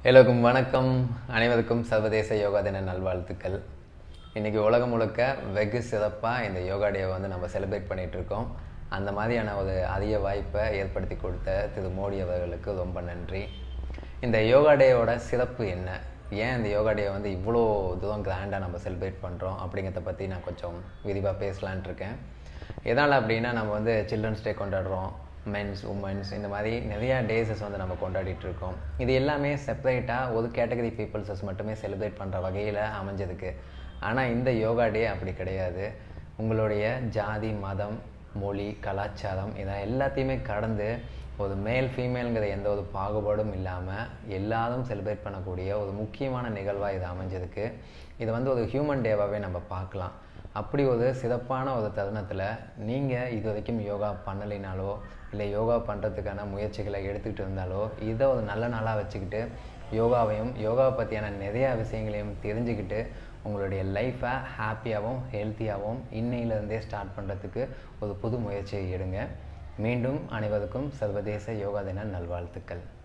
எல்லோருக்கும் வணக்கம் அனைவருக்கும் சர்வதேச யோகா தின நல்வாழ்த்துக்கள் இன்றைக்கி உலகம் முழுக்க வெகு சிறப்பாக இந்த யோகா டேவை வந்து நம்ம செலிப்ரேட் பண்ணிகிட்டு இருக்கோம் அந்த மாதிரியான ஒரு அரிய வாய்ப்பை ஏற்படுத்தி கொடுத்த திரு மோடி அவர்களுக்கு ரொம்ப நன்றி இந்த யோகா டேயோட சிறப்பு என்ன ஏன் இந்த யோகா டே வந்து இவ்வளோ தூரம் கிராண்டாக நம்ம செலிப்ரேட் பண்ணுறோம் அப்படிங்கிறத பற்றி நான் கொஞ்சம் விரிவாக பேசலான்ட்டு இருக்கேன் எதனால் அப்படின்னா நம்ம வந்து சில்ட்ரன்ஸ் டே கொண்டாடுறோம் மென்ஸ் உமன்ஸ் இந்த மாதிரி நிறையா டேஸஸ் வந்து நம்ம கொண்டாடிட்டு இருக்கோம் இது எல்லாமே செப்பரேட்டாக ஒரு கேட்டகரி பீப்புள்ஸஸ் மட்டுமே செலிப்ரேட் பண்ணுற வகையில் அமைஞ்சதுக்கு ஆனால் இந்த யோகா டே அப்படி கிடையாது உங்களுடைய ஜாதி மதம் மொழி கலாச்சாரம் இதை எல்லாத்தையுமே கடந்து ஒரு மேல் ஃபீமேலுங்கிற எந்த ஒரு பாகுபாடும் இல்லாமல் எல்லாரும் செலிப்ரேட் பண்ணக்கூடிய ஒரு முக்கியமான நிகழ்வாக இது அமைஞ்சதுக்கு இதை வந்து ஒரு ஹியூமன் டேவாகவே நம்ம பார்க்கலாம் அப்படி ஒரு சிறப்பான ஒரு தருணத்தில் நீங்கள் இது வரைக்கும் யோகா பண்ணலைனாலோ இல்லை யோகா பண்ணுறதுக்கான முயற்சிகளை எடுத்துக்கிட்டு இருந்தாலோ இதை ஒரு நல்ல நாளாக வச்சுக்கிட்டு யோகாவையும் யோகாவை பற்றியான நிறையா விஷயங்களையும் தெரிஞ்சுக்கிட்டு உங்களுடைய லைஃப்பை ஹாப்பியாகவும் ஹெல்த்தியாகவும் இன்னையிலேருந்தே ஸ்டார்ட் பண்ணுறதுக்கு ஒரு புது முயற்சியை எடுங்க மீண்டும் அனைவருக்கும் சர்வதேச யோகா தின நல்வாழ்த்துக்கள்